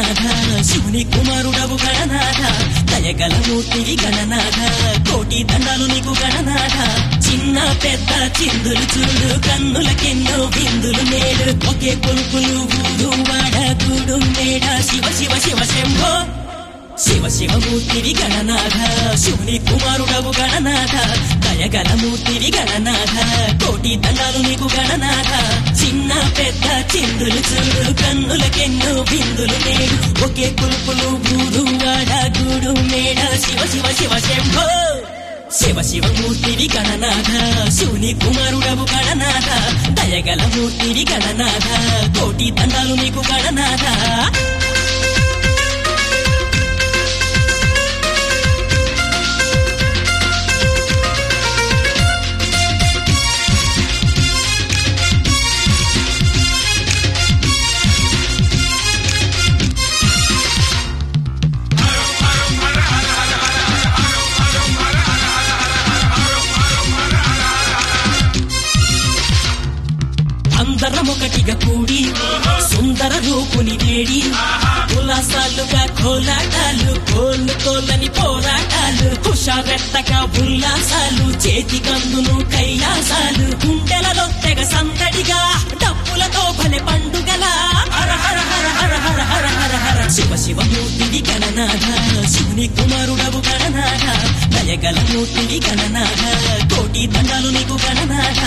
గణనాథ శివుని కుమారుడవు గణనాథ దయగల మూర్తివి గణనాథ కోటి దండాలు నీకు గణనాథ చిన్న పెద్ద చిందులు చూడు కన్నులకెన్నో బిందులు నేడు ఒకే కొలుపులు ఊరు వాడ కూడు మేడ శివ శివ శివ శంభో శివ శివ మూర్తివి గణనాథ శివుని కుమారుడవు గణనాథ దయగల మూర్తివి గణనాథ కోటి దండాలు నీకు గణనాథ చిన్న పెద్ద చిందులు చూడు కన్నులకెన్నో బిందులు నేడు ఒకే కులుపులు బూరు వాడ గూడు మేడ శివ శివ శివ శంభో శివ శివ మూర్తివి గణనాథ శివుని కుమారుడవు గణనాథ దయగల మూర్తివి గణనాథ కోటి దండాలు నీకు గణనాథ అందరం ఒకటిగా కూడి సుందర రూపుని వేడి ఉల్లాసాలుగా కోలాటాలు కోళ్ళు కోళ్ళని పోరాటాలు హుషారెత్తగా ఉల్లాసాలు చేతి కందును కైలాసాలు గుండెలలో తెగ సందడిగా డప్పులతో భలే పండుగల హర హర హర హర హర హర హర హర శివ శివ మూర్తివి గణనాథ శివుని కుమారుడవు గణనాథ దయగల మూర్తివి గణనాథ కోటి దండాలు నీకు గణనాథ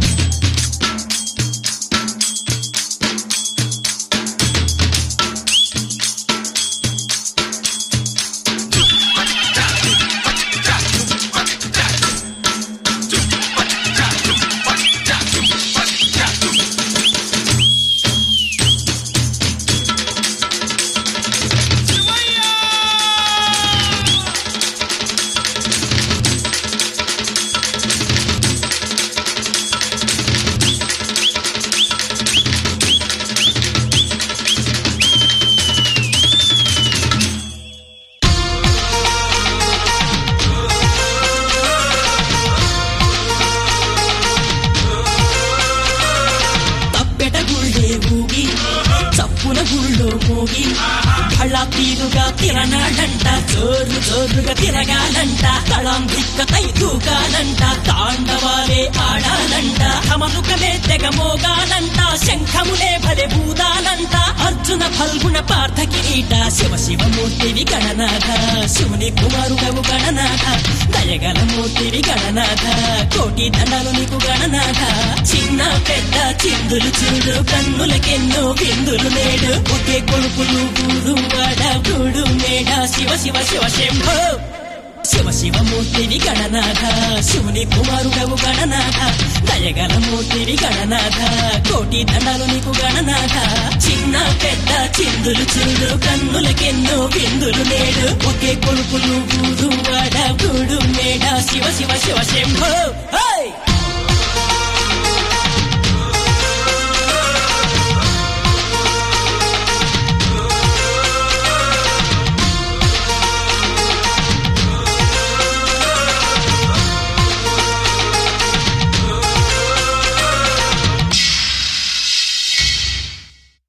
తప్పెట గుళ్ళే ఊగి చప్పున గుళ్ళో మోగి కళ్ళ తీరుగా తిరనాడంట జోరు జోరుగా తిరగాలంట కళం దిక్కతై దూకాలంట తాండవాలే ఆడాలంట కమలుకలే తెగ మోగాలంట శంఖములే భలే బూదాలంట అర్జున ఫల్గుణ పార్థ కిరీట శివ శివ మూర్తివి గణనాథ శివుని కుమారుడవు గణనాథ దయగల మూర్తివి గణనాథ కోటి దండాలు నీకు గణనాథ చిన్న పెద్ద చిందులు చూడు కన్నులకెన్నో బిందులు నేడు ఒకే కొడుకులు గూడు వాడ గూడు మేడ శివ శివ శివ శంభో శివ శివ మూర్తివి గణనాథ శివుని కుమారుడవు గణనాథ దయగల మూర్తివి గణనాథ కోటి దండాలు నీకు గణనాథ చిన్న పెద్ద చిందులు చూడు కన్నులకెన్నో బిందులు నేడు ఒకే కొడుకులు గూడు వాడ గూడు మేడ శివ శివ శివ శంభో